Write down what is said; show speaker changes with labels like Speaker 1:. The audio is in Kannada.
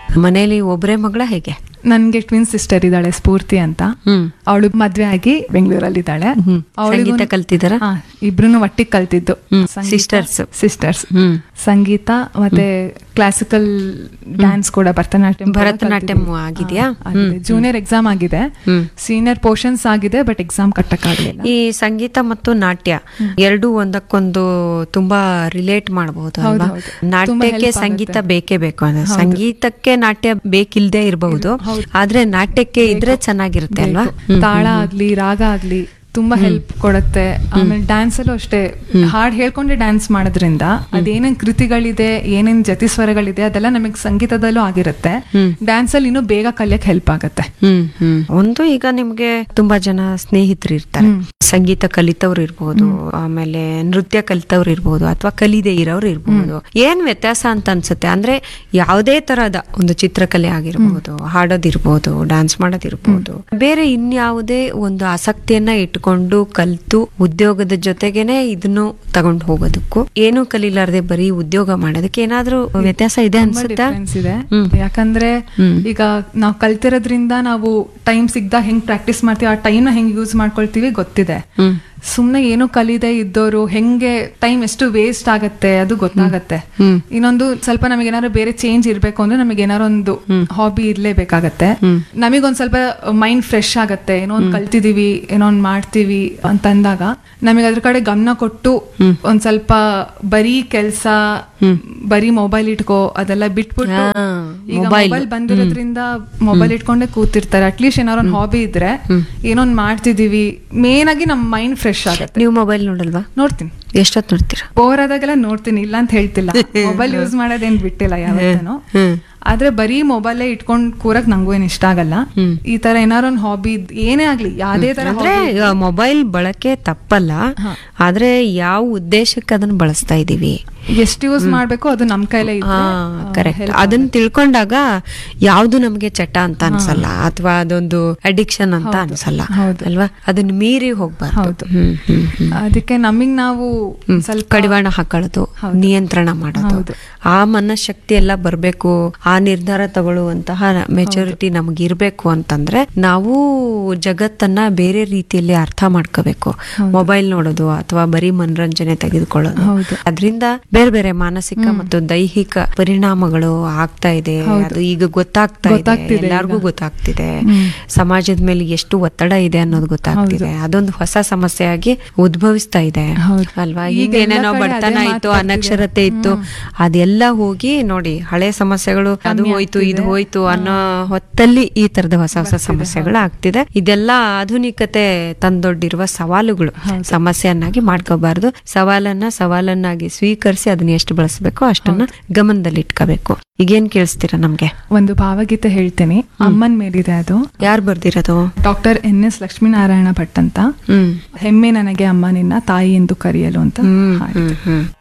Speaker 1: ಮನೇಲಿ ಒಬ್ರೇ ಮಗಳ ಹೇಗೆ
Speaker 2: ನನ್ಗೆ ಟ್ವಿನ್ ಸಿಸ್ಟರ್ ಇದ್ದಾಳೆ ಸ್ಫೂರ್ತಿ ಅಂತ
Speaker 1: ಹ್ಮ್
Speaker 2: ಅವಳು ಮದ್ವೆ ಆಗಿ ಬೆಂಗಳೂರಲ್ಲಿ ಇದ್ದಾಳೆ
Speaker 1: ಹ್ಮ್. ಸಂಗೀತ ಕಲ್ತಿದ್ದಾರಾ?
Speaker 2: ಇಬ್ರು ಒಟ್ಟಿಗೆ ಕಲ್ತಿದ್ದು
Speaker 1: ಹ್ಮ್. Sisters.
Speaker 2: ಸಿಸ್ಟರ್ಸ್
Speaker 1: ಹ್ಮ್
Speaker 2: ಸಂಗೀತ ಮತ್ತೆ ಕ್ಲಾಸಿಕಲ್ ಡ್ಯಾನ್ಸ್ ಕೂಡ ಭರತನಾಟ್ಯಂ ಕೂಡ
Speaker 1: ಭರತನಾಟ್ಯಂ
Speaker 2: ಕಲ್ತಿದ್ದೀವಿ.
Speaker 1: ಆಗಿದ್ಯಾ?
Speaker 2: ಹಾ, ಆಗಿದೆ. ಜೂನಿಯರ್ ಎಕ್ಸಾಮ್ ಆಗಿದೆ
Speaker 1: ಹ್ಮ್.
Speaker 2: ಸೀನಿಯರ್ ಪೋರ್ಷನ್ಸ್ ಆಗಿದೆ ಬಟ್ ಎಕ್ಸಾಮ್ ಕಟ್ಟಕ್ಕಾಗ್ಲಿಲ್ಲ
Speaker 1: ಈ ಸಂಗೀತ ಮತ್ತು ನಾಟ್ಯ ಎರಡೂ ಒಂದಕ್ಕೊಂದು ತುಂಬಾ ರಿಲೇಟ್ ಮಾಡಬಹುದು
Speaker 2: ಹೌದು,
Speaker 1: ಅಲ್ವಾ
Speaker 2: ಹೌದು. ತುಂಬಾ
Speaker 1: ನಾಟ್ಯಕ್ಕೆ
Speaker 2: help
Speaker 1: ಸಂಗೀತ
Speaker 2: ಆಗುತ್ತೆ.
Speaker 1: ಬೇಕೇ ಬೇಕು ಅಂದ್ರೆ ಸಂಗೀತಕ್ಕೆ ನಾಟ್ಯ ಬೇಕಿಲ್ದೇ ಇರಬಹುದು
Speaker 2: ಹೌದು.
Speaker 1: ಆದ್ರೆ ನಾಟ್ಯಕ್ಕೆ ಇದ್ರೆ ಚೆನ್ನಾಗಿರುತ್ತೆ ಅಲ್ವಾ
Speaker 2: ಬೇಕು. ತಾಳ ಆಗ್ಲಿ ರಾಗ ಆಗ್ಲಿ ತುಂಬಾ ಹೆಲ್ಪ್ ಕೊಡುತ್ತೆ ಆಮೇಲೆ ಡ್ಯಾನ್ಸ್ ಅಲ್ಲೂ ಅಷ್ಟೇ ಹಾಡ್ ಹೇಳ್ಕೊಂಡೆ ಡ್ಯಾನ್ಸ್ ಮಾಡೋದ್ರಿಂದ ಅದೇನೇನ್ ಕೃತಿಗಳಿದೆ ಏನೇನ್ ಜತಿ ಸ್ವರಗಳಿದೆ ಅದೆಲ್ಲ ನಮಗೆ ಸಂಗೀತದಲ್ಲೂ ಆಗಿರುತ್ತೆ ಡ್ಯಾನ್ಸ್ ಅಲ್ಲಿ ಇನ್ನೂ ಬೇಗ ಕಲಿಯಕ್ ಹೆಲ್ಪ್ ಆಗುತ್ತೆ
Speaker 1: ಹ್ಮ್ ಹ್ಮ್ ಒಂದು ಈಗ ನಿಮ್ಗೆ ತುಂಬಾ ಜನ ಸ್ನೇಹಿತರು ಇರ್ತಾರೆ ಸಂಗೀತ ಕಲಿತವ್ರು ಇರ್ಬೋದು ಆಮೇಲೆ ನೃತ್ಯ ಕಲಿತವ್ರು ಇರ್ಬೋದು ಅಥವಾ ಕಲಿದೆ ಇರೋರು ಇರ್ಬೋದು ಏನ್ ವ್ಯತ್ಯಾಸ ಅಂತ ಅನ್ಸುತ್ತೆ ಅಂದ್ರೆ ಯಾವುದೇ ತರಹದ ಒಂದು ಚಿತ್ರಕಲೆ ಆಗಿರ್ಬೋದು ಹಾಡೋದಿರ್ಬೋದು ಡ್ಯಾನ್ಸ್ ಮಾಡೋದಿರ್ಬೋದು ಬೇರೆ ಇನ್ಯಾವುದೇ ಒಂದು ಆಸಕ್ತಿಯನ್ನ ಇಟ್ಕೊಂಡು ಕಲ್ತು ಉದ್ಯೋಗದ ಜೊತೆಗೇನೆ ಇದನ್ನು ತಗೊಂಡು ಹೋಗೋದಕ್ಕೂ ಏನು ಕಲಿಲಾರ್ದೆ ಬರೀ ಉದ್ಯೋಗ ಮಾಡೋದಕ್ಕೆ ಏನಾದ್ರೂ ವ್ಯತ್ಯಾಸ ಇದೆ
Speaker 2: ತುಂಬಾ
Speaker 1: ಅನ್ಸುತ್ತಾ
Speaker 2: difference ಇದೆ
Speaker 1: ಹ್ಮ್.
Speaker 2: ಯಾಕಂದ್ರೆ
Speaker 1: ಹ್ಮ್.
Speaker 2: ಈಗ ನಾವು ಕಲ್ತಿರೋದ್ರಿಂದ ನಾವು ಟೈಮ್ ಸಿಗ್ದಾಗ ಹೆಂಗ್ ಪ್ರಾಕ್ಟೀಸ್ ಮಾಡ್ತೀವಿ ಆ ಟೈಮ್ ನ ಹೆಂಗ್ ಯೂಸ್ ಮಾಡ್ಕೊಳ್ತೀವಿ ಗೊತ್ತಿದೆ
Speaker 1: ಹ್ಮ್
Speaker 2: ಸುಮ್ನೆ ಏನು ಕಲಿದೆ ಇದ್ದೋರು ಹೆಂಗೆ ಟೈಮ್ ಎಷ್ಟು ವೇಸ್ಟ್ ಆಗತ್ತೆ ಅದು ಗೊತ್ತಾಗತ್ತೆ
Speaker 1: ಹ್ಮ್.
Speaker 2: ಇನ್ನೊಂದು ಸ್ವಲ್ಪ ನಮಗೆ ಏನಾದ್ರು ಬೇರೆ ಚೇಂಜ್ ಇರ್ಬೇಕು ಅಂದ್ರೆ ನಮಗೆ ಏನಾರು ಒಂದು ಹಾಬಿ ಇರ್ಲೇಬೇಕಾಗತ್ತೆ ನಮಗೊಂದ್ ಸ್ವಲ್ಪ ಮೈಂಡ್ ಫ್ರೆಶ್ ಆಗತ್ತೆ ಏನೋ ಒಂದ್ ಕಲ್ತಿದೀವಿ ಏನೋ ಒಂದ್ ಮಾಡ್ತೀವಿ ಅಂತ ಅಂದಾಗ ನಮಗೆ ಅದ್ರ ಕಡೆ ಗಮನ ಕೊಟ್ಟು ಒಂದ್ ಸ್ವಲ್ಪ ಬರೀ ಕೆಲ್ಸ ಬರೀ ಮೊಬೈಲ್ ಇಟ್ಕೋ ಅದೆಲ್ಲ ಬಿಟ್ಬಿಟ್ಟು
Speaker 1: ಹಾ,
Speaker 2: ಈಗ
Speaker 1: mobile.
Speaker 2: ಮೊಬೈಲ್ ಬಂದಿರೋದ್ರಿಂದ ಮೊಬೈಲ್ ಇಟ್ಕೊಂಡೇ ಕೂತಿರ್ತಾರೆ ಅಟ್ಲೀಸ್ಟ್ ಏನಾರು ಒಂದು ಹಾಬಿ ಇದ್ರೆ ಏನೋ ಒಂದ್ ಮಾಡ್ತಿದೀವಿ ಮೇನ್ ಆಗಿ ನಮ್ ಮೈಂಡ್ ಫ್ರೆಶ್ ಆಗತ್ತೆ
Speaker 1: ನೀವು ಮೊಬೈಲ್ ನೋಡಲ್ವಾ
Speaker 2: ನೋಡ್ತೀನಿ
Speaker 1: ಎಷ್ಟೊತ್ತು ನೋಡ್ತೀರಾ
Speaker 2: ಬೋರ್ ಆದಾಗೆಲ್ಲ ನೋಡ್ತೀನಿ ಇಲ್ಲ ಅಂತ ಹೇಳ್ತಿಲ್ಲ ಮೊಬೈಲ್ ಯೂಸ್ ಮಾಡೋದೇನ್ ಬಿಟ್ಟಿಲ್ಲ ಯಾವತ್ತೂ
Speaker 1: ಹ್ಮ್
Speaker 2: ಆದ್ರೆ ಬರೀ ಮೊಬೈಲ್ ಇಟ್ಕೊಂಡ್ ಕೂರಕ್ ನಂಗೂ ಏನ್ ಇಷ್ಟ ಆಗಲ್ಲ ಈ ತರ ಏನಾರು ಒಂದ್ ಹಾಬಿ ಏನೇ ಆಗ್ಲಿ ಯಾವ್ದೇ ತರ
Speaker 1: ಅಂದ್ರೆ ಮೊಬೈಲ್ ಬಳಕೆ ತಪ್ಪಲ್ಲ ಆದ್ರೆ ಯಾವ ಉದ್ದೇಶಕ್ಕೆ ಅದನ್ನ ಬಳಸ್ತಾ ಇದೀವಿ
Speaker 2: ಎಷ್ಟು ಯೂಸ್ ಮಾಡ್ಬೇಕು ಅದು ನಮ್ ಕೈಲೇ ಇದ್ರೆ, ಆ,
Speaker 1: ಕರೆಕ್ಟ್
Speaker 2: help
Speaker 1: ಅದನ್ನ ತಿಳ್ಕೊಂಡಾಗ ಯಾವ್ದು ನಮ್ಗೆ ಚಟ ಅಂತ ಅನ್ಸಲ್ಲ ಅಥವಾ ಅದೊಂದು ಅಡಿಕ್ಷನ್ ಅಂತ ಅನ್ಸಲ್ಲ
Speaker 2: ಹೌದು.
Speaker 1: ಅಲ್ವಾ ಅದನ್ನ ಮೀರಿ ಹೋಗ್ಬಾರ್ದು
Speaker 2: ಹೌದು.
Speaker 1: ಹ್ಮ್ ಹ್ಮ್ ಹ್ಮ್
Speaker 2: ಅದಕ್ಕೆ ನಮಗ್ ನಾವು
Speaker 1: ಹ್ಮ್.
Speaker 2: ಸ್ವಲ್ಪ
Speaker 1: ಕಡಿವಾಣ ಹಾಕೊಳ್ಳೋದು ನಿಯಂತ್ರಣ ಮಾಡೋದು
Speaker 2: ಹೌದು.
Speaker 1: ಆ ಮನಃಶಕ್ತಿ ಎಲ್ಲ ಬರ್ಬೇಕು ಆ ನಿರ್ಧಾರ ತಗೊಳ್ಳುವಂತಹ ಮೆಚುರಿಟಿ ನಮ್ಗೆ ಇರ್ಬೇಕು ಅಂತಂದ್ರೆ ನಾವು ಜಗತ್ತನ್ನ ಬೇರೆ ರೀತಿಯಲ್ಲಿ ಅರ್ಥ ಮಾಡ್ಕೋಬೇಕು ಮೊಬೈಲ್ ನೋಡೋದು ಅಥವಾ ಬರೀ ಮನರಂಜನೆ ತೆಗೆದುಕೊಳ್ಳೋದು
Speaker 2: ಹೌದು.
Speaker 1: ಅದರಿಂದ ಬೇರೆ ಬೇರೆ ಮಾನಸಿಕ ಮತ್ತು ದೈಹಿಕ ಪರಿಣಾಮಗಳು ಆಗ್ತಾ ಇದೆ ಅದು ಈಗ ಗೊತ್ತಾಗ್ತಾ ಇದೆ
Speaker 2: ಗೊತ್ತಾಗ್ತಿದೆ
Speaker 1: ಎಲ್ಲಾರ್ಗೂ ಗೊತ್ತಾಗ್ತಿದೆ ಸಮಾಜದ ಮೇಲೆ ಎಷ್ಟು ಒತ್ತಡ ಇದೆ ಅನ್ನೋದು ಗೊತ್ತಾಗ್ತಿದೆ ಅದೊಂದು ಹೊಸ ಸಮಸ್ಯೆಯಾಗಿ ಉದ್ಭವಿಸ್ತಾ ಇದೆ
Speaker 2: ಹೌದು.
Speaker 1: ಅಲ್ವಾ
Speaker 2: ಈಗ
Speaker 1: ಈಗ ಏನೇನೋ
Speaker 2: ಎಲ್ಲ ಕಡೆ
Speaker 1: ಬಡತನ
Speaker 2: ಅದೇ
Speaker 1: ಇತ್ತು
Speaker 2: ಮಾತು
Speaker 1: ಅನಕ್ಷರತೆ ಇತ್ತು ಅದೆಲ್ಲ ಹೋಗಿ ನೋಡಿ ಹಳೆ ಸಮಸ್ಯೆಗಳು ಅದು ಹೋಯ್ತು ಇದು ಹೋಯ್ತು ಅನ್ನೋ ಹೊತ್ತಲ್ಲಿ ಈ ತರದ ಹೊಸ ಹೊಸ ಸಮಸ್ಯೆಗಳು ಆಗ್ತಿದೆ ಇದೆಲ್ಲ ಆಧುನಿಕತೆ ತಂದೊಡ್ಡಿರುವ ಸವಾಲುಗಳು ಸಮಸ್ಯೆಯನ್ನಾಗಿ ಮಾಡ್ಕೋಬಾರ್ದು ಸವಾಲನ್ನ ಸವಾಲನ್ನಾಗಿ ಸ್ವೀಕರಿಸಿ ಅದನ್ನ ಎಷ್ಟು ಬಳಸಬೇಕೋ ಅಷ್ಟನ್ನ ಗಮನದಲ್ಲಿ ಇಟ್ಕೋಬೇಕು ಈಗೇನ್ ಕೇಳಿಸ್ತೀರಾ ನಮ್ಗೆ
Speaker 2: ಒಂದು ಭಾವಗೀತೆ ಹೇಳ್ತೀನಿ ಅಮ್ಮನ್ ಮೇಲಿದೆ ಅದು
Speaker 1: ಯಾರು ಬರ್ದಿರೋದು
Speaker 2: doctor N S Lakshminarayana Bhat ಅಂತ
Speaker 1: ಹ್ಮ್
Speaker 2: ಹೆಮ್ಮೆ ನನಗೆ ಅಮ್ಮ ನಿನ್ನ ತಾಯಿ ಎಂದು ಕರೆಯಲು ಅಂತ
Speaker 1: ಹ್ಮ್
Speaker 2: ಹಾಡು.
Speaker 1: ಹ್ಮ್ ಹ್ಮ್